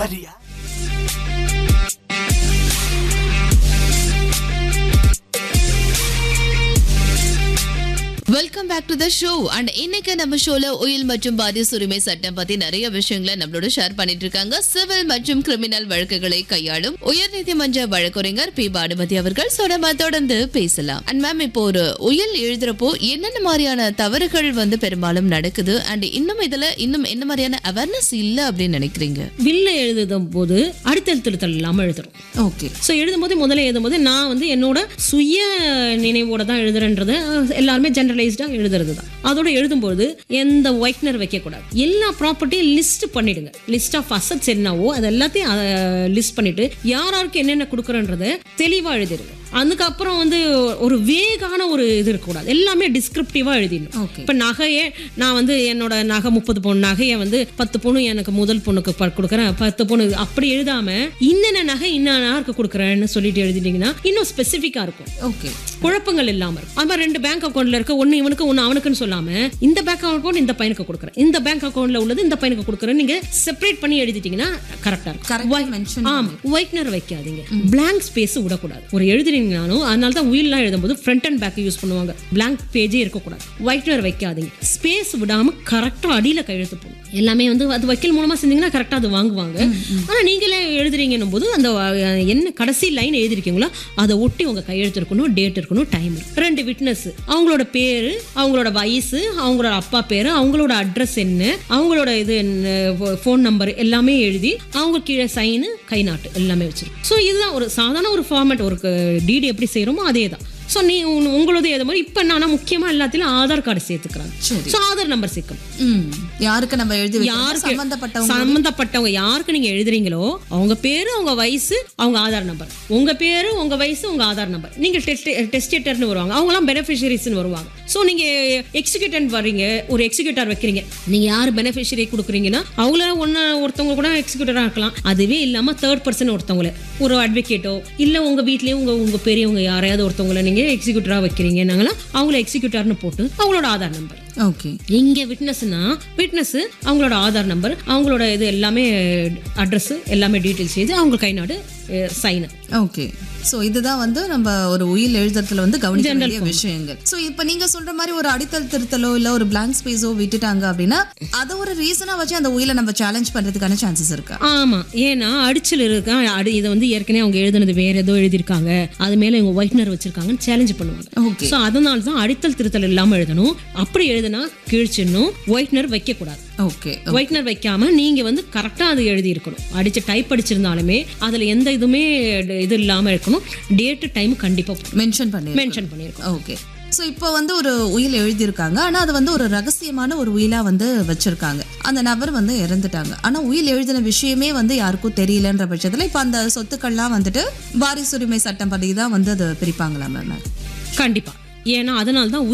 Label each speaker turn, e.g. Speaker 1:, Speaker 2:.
Speaker 1: வரியா
Speaker 2: welcome back to the show and இன்னைக்கு நம்ம ஷோல உயில் மற்றும் பாதிஸ் உரிமை சட்டம் பத்தி நிறைய விஷயங்களை நம்மளோட ஷேர் பண்ணிட்டு இருக்காங்க சிவில் மற்றும் கிரிமினல் வழக்குகளை கையாளும் உயர்நீதிமன்ற வழக்கறிஞர் பி பானுமதி அவர்கள் So, நம்ம தொடர்ந்து பேசலாம் அண்ட் மேம் இப்போ ஒரு உயில் எழுதுறப்போ என்னென்ன மாதிரியான தவறுகள் வந்து பெரும்பாலும் நடக்குது அண்ட் இன்னும் இதுல இன்னும் என்ன மாதிரியான அவேர்னஸ் இல்ல அப்படின்னு நினைக்கிறீங்க
Speaker 3: வில்ல எழுதும் போது அடுத்தல் திருத்தல் இல்லாமல் எழுதுறோம்
Speaker 2: ஓகே
Speaker 3: ஸோ எழுதும்போது முதல்ல எழுதும்போது நான் வந்து என்னோட சுய நினைவோட தான் எழுதுறேன்றது அஹ், எல்லாருமே ஜெனரலைஸ்டாக எழுதுறது தான் அதோட எழுதும்போது எந்த ஒயிட்னர் வைக்கக்கூடாது எல்லா ப்ராப்பர்ட்டியும் லிஸ்ட் பண்ணிடுங்க லிஸ்ட் ஆஃப் அசட்ஸ் என்னவோ அது எல்லாத்தையும் லிஸ்ட் பண்ணிட்டு யார் யாருக்கு என்னென்ன கொடுக்குறன்றத தெளிவாக எழுதிடுங்க அதுக்கப்புறம் வந்து ஒரு வேகான ஒரு இது இருக்கக்கூடாது எல்லாமே டிஸ்கிரிப்டிவாக எழுதிடணும்
Speaker 2: Okay.
Speaker 3: இப்போ நகையே நான் வந்து என்னோட நகை முப்பது பொண்ணு நகையை வந்து பத்து பொண்ணு எனக்கு முதல் பொண்ணுக்கு ப- கொடுக்குறேன் பத்து பொண்ணு அப்படி எழுதாம இன்னென்ன நகை இன்னும் கொடுக்குறேன்னு சொல்லிட்டு எழுதிட்டீங்கன்னா இன்னும் ஸ்பெசிஃபிக்காக இருக்கும்
Speaker 2: ஓகே
Speaker 3: குழப்பங்கள் இல்லாம இருக்கும் அது மாதிரி ரெண்டு பேங்க் அக்கௌண்ட்ல இருக்க ஒன்னு இவனுக்கு ஒன்னு அவனுக்குன்னு சொல்லாம இந்த பேங்க் அக்கௌண்ட் இந்த பையனுக்கு கொடுக்குறேன் இந்த பேங்க் அக்கௌண்ட்ல உள்ளது இந்த பையனுக்கு கொடுக்குறேன் நீங்க செப்பரேட் பண்ணி எழுதிட்டீங்கன்னா கரெக்டா
Speaker 2: Correct ஆ
Speaker 3: இருக்கும்
Speaker 2: mention
Speaker 3: ஆமா ஒயிட்னர் வைக்காதீங்க blank ஸ்பேஸ் விடக்கூடாது ஒரு எழுதுறீங்கனாலும் அதனால தான் உயிரெலாம் எழுதும்போது ஃப்ரண்ட் அண்ட் பேக் யூஸ் பண்ணுவாங்க blank பேஜே இருக்கக்கூடாது ஒயிட்னர் வைக்காதீங்க ஸ்பேஸ் விடாம கரெக்டா அடியில கையெழுத்து போடணும் எல்லாமே வந்து அது வக்கீல் மூலமா செஞ்சீங்கன்னா கரெக்டா அது வாங்குவாங்க ஆனா நீங்களே எழுதுறீங்கன்னும் போது அந்த அஹ், என்ன கடைசி லைன் எழுதிருக்கீங்களோ அதை ஒட்டி உங்க கையெழுத்து இருக்கணும் டேட் இருக்கணும் டைம் இருக்கும் ரெண்டு விட்னஸ் அவங்களோட பேரு அவங்களோட வயசு அவங்களோட அப்பா பேரு அவங்களோட அட்ரஸ் என்ன அவங்களோட இது ஃபோன் நம்பர் எல்லாமே எழுதி அவங்க கீழே சைனு கை நாட்டு எல்லாமே வச்சிருக்கோம் ஸோ இதுதான் ஒரு சாதாரண ஒரு ஃபார்மேட் ஒரு டிடி எப்படி செய்கிறோமோ அதே தான் ஸோ நீ உன்- உங்களது எது மாதிரி இப்போ என்னன்னா முக்கியமாக எல்லாத்திலும் ஆதார் கார்டு சேர்த்துக்கிறாங்க
Speaker 2: சரி.
Speaker 3: ஸோ ஆதார் நம்பர் சேர்க்கணும்
Speaker 2: ம் யாருக்கு நம்ம எழுதி வைக்கிறோமோ
Speaker 3: யாருக்கு
Speaker 2: சம்பந்தப்பட்டவங்க
Speaker 3: சம்பந்தப்பட்டவங்க யாருக்கு நீங்க எழுதுறீங்களோ அவங்க பேரு அவங்க வயசு அவங்க ஆதார் நம்பர் உங்க பேரு உங்க வயசு உங்க ஆதார் நம்பர் நீங்க டெஸ்டேட்டர்னு வருவாங்க அவங்கலாம் பெனிஃபிஷரிஸ்னு வருவாங்க ஸோ நீங்க எக்ஸிக்யூட்டன் வர்றீங்க ஒரு எக்ஸிக்யூட்டர் வைக்கிறீங்க நீங்க யார் பெனிஃபிஷரி கொடுக்குறீங்கன்னா அவங்கள ஒன்னு ஒருத்தவங்க கூட எக்ஸிக்யூட்டரா இருக்கலாம் அதுவே இல்லாம தேர்ட் பர்சன் ஒருத்தவங்கள ஒரு அட்வொகேட்டோ இல்ல உங்க வீட்லயே உங்க உங்க பெரியவங்க யாரையாவது ஒருத்தவங்கள நீங்க எக்ஸிக்யூட்டரா வைக்கிறீங்கன்னாங்களா அவங்கள எக்ஸிக்யூட்டர்னு போட்டு அவங்களோட ஆதார் நம்பர்
Speaker 2: ஓகே
Speaker 3: இங்க விட்னஸ்னா விட்னஸ் அவங்களோட ஆதார் நம்பர் அவங்களோட இது எல்லாமே அட்ரஸ் எல்லாமே டீட்டெயில்ஸ் செய்து அவங்க கை நாடு சைனு
Speaker 2: ஓகே சோ இதுதான் வந்து நம்ம ஒரு உயில் எழுதுறதுல வந்து கவனிக்க வேண்டிய விஷயங்கள் சோ இப்போ நீங்க சொல்ற மாதிரி ஒரு அடித்தல் திருத்தலோ இல்ல ஒரு பிளாங்க் ஸ்பேஸோ விட்டுட்டாங்க அப்படின்னா அதை ஒரு ரீசனா வச்சு அந்த உயிலை நம்ம சேலஞ்ச் பண்றதுக்கான சான்சஸ் இருக்கா
Speaker 3: ஆமா ஏன்னா அடிச்சல் இருக்கா அடி இதை வந்து ஏற்கனவே அவங்க எழுதுனது வேற ஏதோ எழுதியிருக்காங்க அது மேல இவங்க ஒயிட்னர் வச்சிருக்காங்கன்னு சேலஞ்ச் பண்ணுவாங்க
Speaker 2: ஓகே
Speaker 3: ஸோ அதனால தான் அடித்தல் திருத்தல் இல்லாம எழுதணும் அப்படி எழுதுனா கிழிச்சிடணும் ஒயிட்னர் வைக்க கூடாது
Speaker 2: ஓகே
Speaker 3: ஒயிட்னர் வைக்காம நீங்க வந்து கரெக்டா அது எழுதி இருக்கணும் அடிச்ச டைப் அடிச்சிருந்தாலுமே அதுல எந்த இதுவுமே இது இல்லாம இருக்கணும் டேட்டு டைம் கண்டிப்பா
Speaker 2: மென்ஷன் பண்ணி
Speaker 3: மென்ஷன் பண்ணியிருக்கணும்
Speaker 2: ஓகே ஸோ இப்போ வந்து ஒரு உயில் எழுதியிருக்காங்க ஆனால் அது வந்து ஒரு ரகசியமான ஒரு உயிலா வந்து வச்சிருக்காங்க அந்த நபர் வந்து இறந்துட்டாங்க ஆனால் உயில் எழுதின விஷயமே வந்து யாருக்கும் தெரியலன்ற பட்சத்தில் இப்போ அந்த சொத்துக்கள்லாம் வந்துட்டு வாரிசுரிமை சட்டம் படி தான் வந்து அதை பிரிப்பாங்களா மேம்
Speaker 3: கண்டிப்பா ஏன்னா அதனால தான்